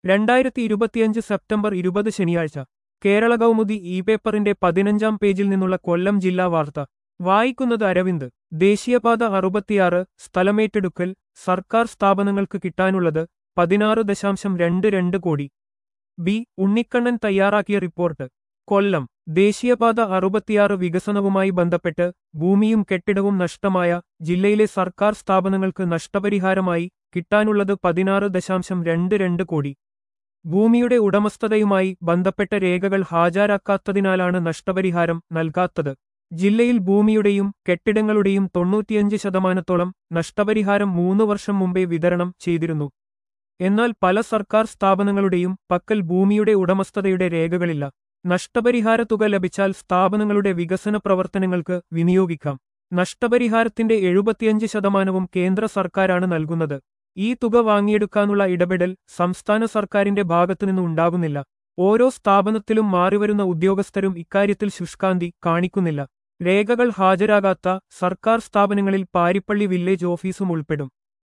രണ്ടായിരത്തി ഇരുപത്തിയഞ്ച് സെപ്റ്റംബർ ഇരുപത് ശനിയാഴ്ച കേരള കൗമുദി ഇ പേപ്പറിന്റെ പതിനഞ്ചാം പേജിൽ നിന്നുള്ള കൊല്ലം ജില്ലാ വാർത്ത വായിക്കുന്നത് അരവിന്ദ് ദേശീയപാത അറുപത്തിയാറ് സ്ഥലമേറ്റെടുക്കൽ സർക്കാർ സ്ഥാപനങ്ങൾക്ക് കിട്ടാനുള്ളത് പതിനാറ് ദശാംശം രണ്ട് രണ്ട് കോടി ബി ഉണ്ണിക്കണ്ണൻ തയ്യാറാക്കിയ റിപ്പോർട്ട് കൊല്ലം ദേശീയപാത അറുപത്തിയാറ് വികസനവുമായി ബന്ധപ്പെട്ട് ഭൂമിയും കെട്ടിടവും നഷ്ടമായ ജില്ലയിലെ സർക്കാർ സ്ഥാപനങ്ങൾക്ക് നഷ്ടപരിഹാരമായി കിട്ടാനുള്ളത് പതിനാറ് ദശാംശം രണ്ട് രണ്ട് കോടി ഭൂമിയുടെ ഉടമസ്ഥതയുമായി ബന്ധപ്പെട്ട രേഖകൾ ഹാജരാക്കാത്തതിനാലാണ് നഷ്ടപരിഹാരം നൽകാത്തത് ജില്ലയിൽ ഭൂമിയുടെയും കെട്ടിടങ്ങളുടെയും തൊണ്ണൂറ്റിയഞ്ച് ശതമാനത്തോളം നഷ്ടപരിഹാരം മൂന്ന് വർഷം മുമ്പേ വിതരണം ചെയ്തിരുന്നു എന്നാൽ പല സർക്കാർ സ്ഥാപനങ്ങളുടെയും പക്കൽ ഭൂമിയുടെ ഉടമസ്ഥതയുടെ രേഖകളില്ല നഷ്ടപരിഹാര തുക ലഭിച്ചാൽ സ്ഥാപനങ്ങളുടെ വികസന പ്രവർത്തനങ്ങൾക്ക് വിനിയോഗിക്കാം നഷ്ടപരിഹാരത്തിന്റെ എഴുപത്തിയഞ്ച് ശതമാനവും കേന്ദ്ര സർക്കാരാണ് നൽകുന്നത് ഈ തുക വാങ്ങിയെടുക്കാനുള്ള ഇടപെടൽ സംസ്ഥാന സർക്കാരിന്റെ ഭാഗത്തുനിന്ന് ഉണ്ടാകുന്നില്ല ഓരോ സ്ഥാപനത്തിലും മാറിവരുന്ന ഉദ്യോഗസ്ഥരും ഇക്കാര്യത്തിൽ ശുഷ്കാന്തി കാണിക്കുന്നില്ല രേഖകൾ ഹാജരാകാത്ത സർക്കാർ സ്ഥാപനങ്ങളിൽ പാരിപ്പള്ളി വില്ലേജ് ഓഫീസും ഉൾപ്പെടും